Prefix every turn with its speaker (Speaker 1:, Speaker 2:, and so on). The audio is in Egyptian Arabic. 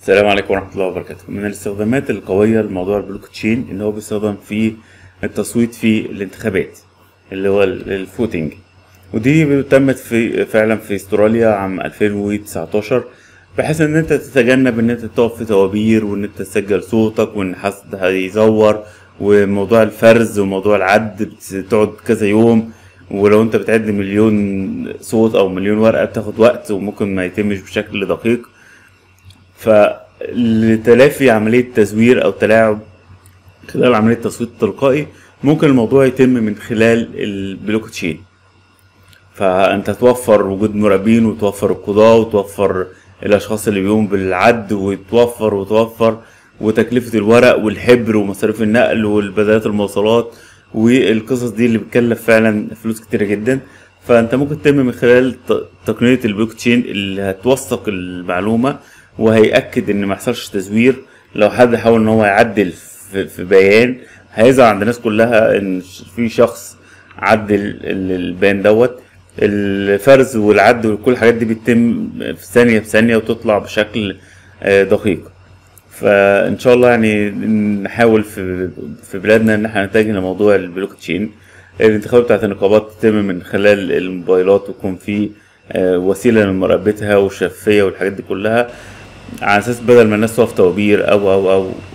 Speaker 1: السلام عليكم ورحمة الله وبركاته من الاستخدامات القوية لموضوع البلوك تشين ان هو بيستخدم في التصويت في الانتخابات اللي هو ال- الفوتينج ودي تمت في فعلا في استراليا عام 2019 بحيث ان انت تتجنب ان انت تقف في طوابير وان انت تسجل صوتك وان حد هيزور وموضوع الفرز وموضوع العد بتقعد كذا يوم ولو انت بتعد مليون صوت او مليون ورقة بتاخد وقت وممكن ما يتمش بشكل دقيق فلتلافي عملية تزوير أو تلاعب خلال عملية تصويت تلقائي ممكن الموضوع يتم من خلال البلوك تشين فأنت توفر وجود مراقبين وتوفر القضاة وتوفر الأشخاص اللي بيقوموا بالعد وتوفر وتوفر وتكلفة الورق والحبر ومصاريف النقل والبدلات المواصلات والقصص دي اللي بتكلف فعلا فلوس كتيرة جدا فانت ممكن تتم من خلال ت- تقنية البلوك تشين اللي هتوثق المعلومة وهيأكد ان ما يحصلش تزوير لو حد حاول ان هو يعدل في, في بيان هيظهر عند الناس كلها ان ش- في شخص عدل ال- البيان دوت الفرز والعد وكل الحاجات دي بتتم في ثانية بثانية وتطلع بشكل آه، دقيق فان شاء الله يعني نحاول في في بلادنا ان احنا نتجه لموضوع البلوك تشين الانتخابات بتاعت النقابات تتم من خلال الموبايلات ويكون في آه، وسيله لمراقبتها والشفافيه والحاجات دي كلها على اساس بدل ما الناس تقف طوابير او او او